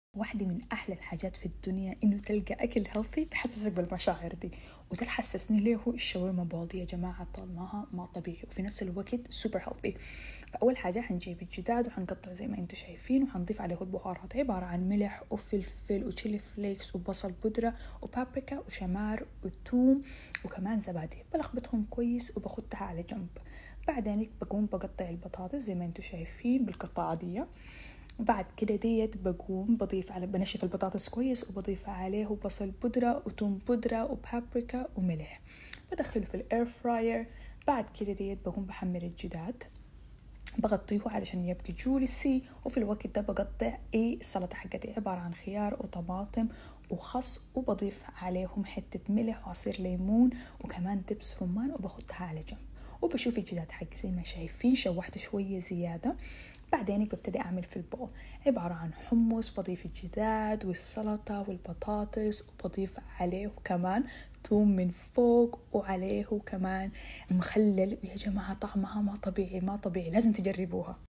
واحدة من أحلى الحاجات في الدنيا إنه تلقى أكل هيلثي بحسسك بالمشاعر دي وده اللي حسسني ليه هو الشاورما بولدي يا جماعة طعمها ما طبيعي وفي نفس الوقت سوبر هيلثي فأول حاجة حنجيب الجداد وحنقطعه زي ما انتم شايفين وحنضيف عليه البهارات عبارة عن ملح وفلفل وتشيلي فليكس وبصل بودرة وبابريكا وشمار وثوم وكمان زبادي بلخبطهم كويس وبخدها على جنب بعدين بقوم بقطع البطاطس زي ما انتم شايفين بالقطعة دي وبعد كده ديت بقوم بضيف على بنشف البطاطس كويس وبضيف عليه بصل بودرة وتوم بودرة وبابريكا وملح بدخله في الاير فراير بعد كده ديت بقوم بحمر الجداد بغطيه علشان يبقى جولسي وفي الوقت ده بقطع ايه السلطة حقتي عبارة عن خيار وطماطم وخس وبضيف عليهم حتة ملح وعصير ليمون وكمان دبس رمان وباخدها على جنب وبشوف الجداد حقي زي ما شايفين شوحت شوية زيادة بعدين ببتدي أعمل في البول عبارة عن حمص بضيف الجداد والسلطة والبطاطس وبضيف عليه كمان ثوم من فوق وعليه كمان مخلل يا جماعة طعمها ما طبيعي ما طبيعي لازم تجربوها